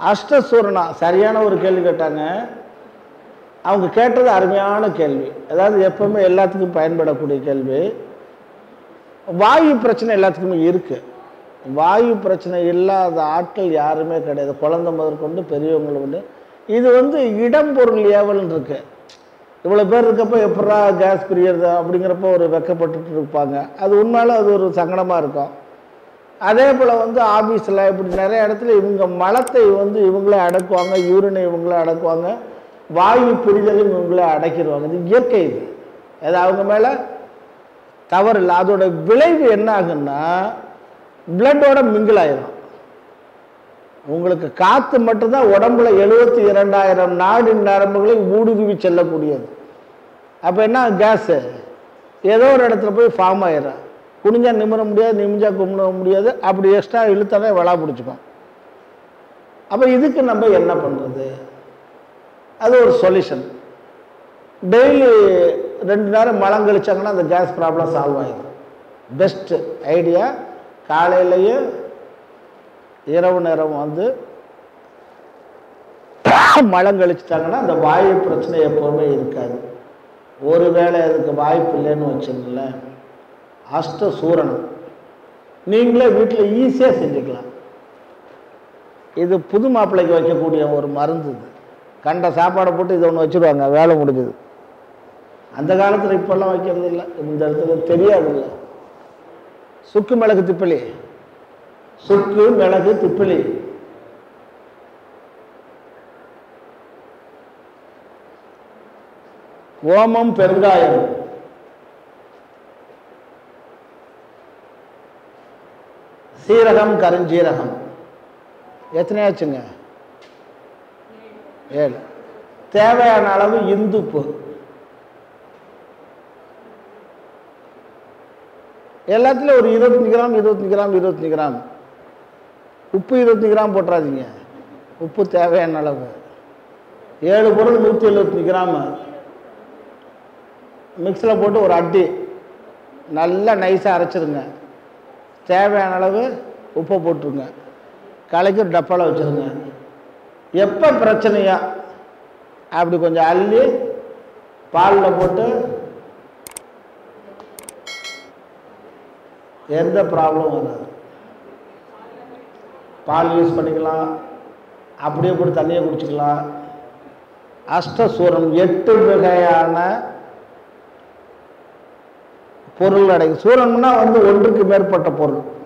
அஷ்டசூரணா சரியான ஒரு கேள்வி கேட்டாங்க அவங்க கேட்டது அருமையான கேள்வி அதாவது எப்பவுமே எல்லாத்துக்கும் பயன்படக்கூடிய கேள்வி வாயு பிரச்சனை எல்லாத்துக்குமே இருக்கு வாயு பிரச்சனை இல்லாத ஆட்கள் யாருமே கிடையாது குழந்தை முதற்கொண்டு பெரியவங்களை கொண்டு இது வந்து இடம் பொருள் ஏவல்னு இருக்கு இவ்வளோ பேர் இருக்கப்போ எப்படா கேஸ் பிரியறது அப்படிங்கிறப்போ ஒரு வெக்கப்பட்டுட்டு இருப்பாங்க அது உண்மையில அது ஒரு சங்கடமாக இருக்கும் அதே போல் வந்து ஆஃபீஸில் இப்படி நிறைய இடத்துல இவங்க மலத்தை வந்து இவங்களே அடக்குவாங்க யூரினை இவங்களே அடக்குவாங்க வாயு பிரிதலையும் இவங்களே அடக்கிடுவாங்க இது இயற்கை இது அது அவங்க மேலே தவறு இல்லை அதோட விளைவு என்ன ஆகுன்னா பிளட்டோட மிங்கிள் ஆயிரும் உங்களுக்கு காற்று மட்டும்தான் உடம்புல எழுபத்தி இரண்டாயிரம் நாடி நரம்புகளை ஊடுருவி செல்லக்கூடியது அப்போ என்ன கேஸு ஏதோ ஒரு இடத்துல போய் ஃபார்ம் ஆயிடும் குனிஞ்சா நிமிர முடியாது நிமிஞ்சா கும்பிட முடியாது அப்படி எக்ஸ்ட்ரா இழுத்தாலே விழா பிடிச்சிக்கும் அப்போ இதுக்கு நம்ம என்ன பண்ணுறது அது ஒரு சொல்யூஷன் டெய்லி ரெண்டு நேரம் மலம் கழிச்சாங்கன்னா அந்த கேஸ் ப்ராப்ளம் சால்வ் ஆகிடும் பெஸ்ட்டு ஐடியா காலையிலையும் இரவு நேரம் வந்து மலம் கழிச்சிட்டாங்கன்னா அந்த வாயு பிரச்சனை எப்போவுமே இருக்காது ஒருவேளை அதுக்கு வாய்ப்பு இல்லைன்னு வச்சுங்களேன் அஷ்ட சூரணம் நீங்களே வீட்டில் ஈஸியாக செஞ்சுக்கலாம் இது புது மாப்பிள்ளைக்கு வைக்கக்கூடிய ஒரு மருந்து இது கண்ட சாப்பாடை போட்டு இதை ஒன்று வச்சுருவாங்க வேலை முடிஞ்சது அந்த காலத்தில் இப்போல்லாம் வைக்கிறது இல்லை இந்த இடத்துல தெரியாதுல்ல சுக்கு மிளகு திப்பலி சுக்கு மிளகு திப்பிலி ஓமம் பெருங்காயம் சீரகம் கருஞ்சீரகம் எத்தனையாச்சுங்க ஏழு தேவையான அளவு இந்துப்பு எல்லாத்துலேயும் ஒரு இருபத்தஞ்சி கிராம் இருபத்தஞ்சி கிராம் இருபத்தஞ்சி கிராம் உப்பு இருபத்தஞ்சி கிராம் போட்டுறாதீங்க உப்பு தேவையான அளவு ஏழு பொருள் நூற்றி எழுபத்தஞ்சி கிராம் மிக்ஸில் போட்டு ஒரு அட்டி நல்லா நைஸாக அரைச்சிருங்க தேவையான அளவு உப்பை போட்டுருங்க கலைக்கு ஒரு டப்பாவில் வச்சுருங்க எப்போ பிரச்சனையா அப்படி கொஞ்சம் அள்ளி பாலில் போட்டு எந்த ப்ராப்ளமும் வராது பால் யூஸ் பண்ணிக்கலாம் அப்படியே போட்டு தண்ணியை குடிச்சிக்கலாம் அஷ்டசூரம் எட்டு வகையான பொருள் அடங்கும் சூரம்னா வந்து ஒன்றுக்கு மேற்பட்ட பொருள்